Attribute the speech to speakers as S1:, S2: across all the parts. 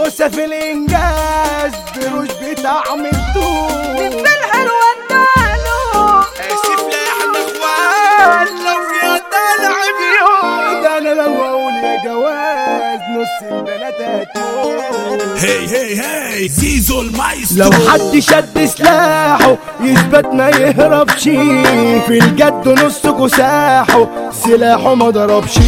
S1: بوسة في الإنجاز بروش بطعم الدود
S2: بالحلوة اداله
S3: اسف لا احنا اخوات لو فيها تلعب يوم
S1: ده أنا لو أقول يا جواز نص البنات هتموت
S3: هي هي هي زيزو المايسترو
S1: لو حد شد سلاحه يثبت ما يهربش في الجد نص كساحه سلاحه ما ضربش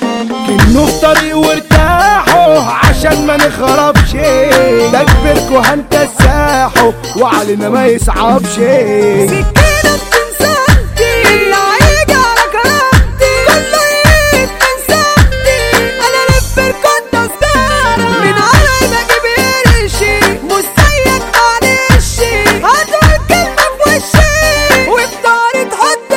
S1: كنه في طريق وارتاحوا عشان ما نخربش ده كبركوا هنتساحوا وعلينا ما يصعبش
S2: سكينة بتنسانتي اللي هيجي على كرامتي كله يجيب من سامتي انا لف الكون سكارة من علي بجيب قرشي مش زيك معلش هتقول كلمة في وشي وفي داري تحط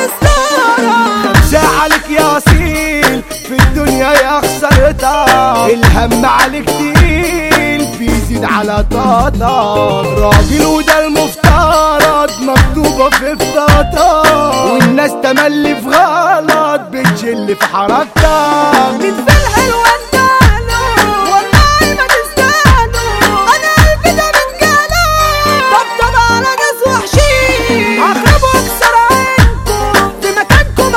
S2: ستارة
S1: ساعة عليك يا اصيل في الدنيا يا خسرتها الهم عليك تقيل بيزيد على طاطا راجل وده المفترض مكتوبة في فطاطا والناس تملي في غلط بتشل في حركتها
S2: من في الحلوة اداله والله ما تستاهلوا انا قلبي ده من جاله طبطب على ناس وحشين هخرب واكسر عينكم في مكانكم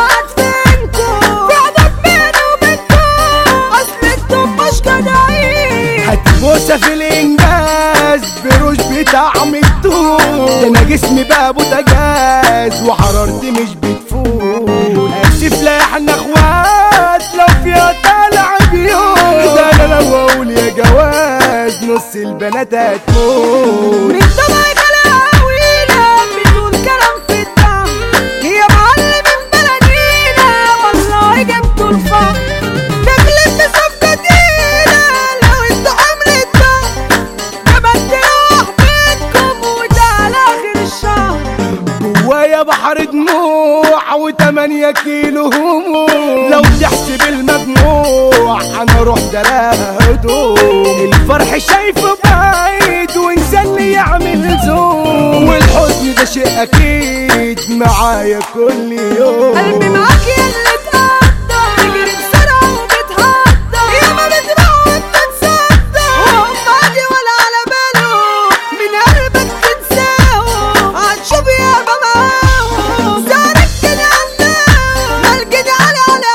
S2: هدفنكم في عدد بيني وبينكم اصل انتم مش جدعين
S1: هتبوسة في الإنجاز بروش بطعم الدود ده أنا جسمي بقى بوتجاز وحرارتي مش بتفوت آسف لا احنا اخوات لو فيها تلعب يوم ده أنا لو أقول يا جواز نص البنات هتموت
S2: من دمعي كلاوينا بتقول كلام في الدم يا معلم من بلدينا والله جبتوا الفم تغلب بصفقة تقيلة لو انتوا حمل الدم جبت روح بينكم وده على اخر الشهر
S1: جوايا بحر دموع وتمانية كيلو هموم لو تحسب المجموع انا اروح دراها هدوم الفرح شايفه بعيد وانسان اللي يعمل زوم والحزن ده شيء اكيد معايا كل يوم
S2: قلبي معاك يا اللي اتقدر تجري بسرعة وبتهدر يا ما بتبيع وانت تصدق وهم عادي ولا على باله من قلبك تنساهم هتشوف يابا معاهم زارك كده عندهم ملجدي علي على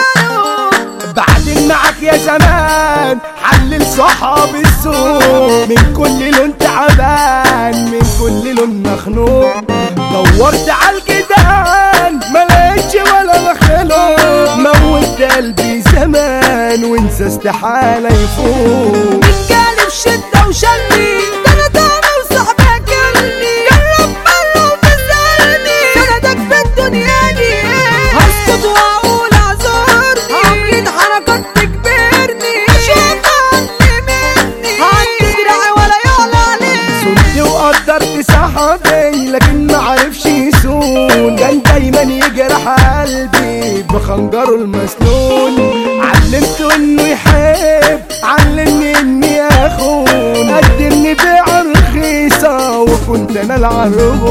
S2: امثالهم
S1: بعدين معاك يا زمان حلل صحاب السوق من كل لون تعبان من كل لون مخنوق دورت على الجدعان ما لقيتش ولا مخلوق موت قلبي زمان وانسى استحالة يفوق
S2: من جالب شدة وشلني ده انا طعمي وصاحبي اكلني جرب مرة وتسألني سندك في الدنيا دي ايه هسكت واقول اعذرني اكيد حركات تجبرني شوف عني مني عندي دراعي ولا يعلى عليه
S1: صنت وقدرت صاحبي لكن ما عرفش يسون كان دايما يجرح قلبي بخنجره المسنون علمته انه يحب علمني اني اخون قدمني بيع رخيصة وكنت انا العربون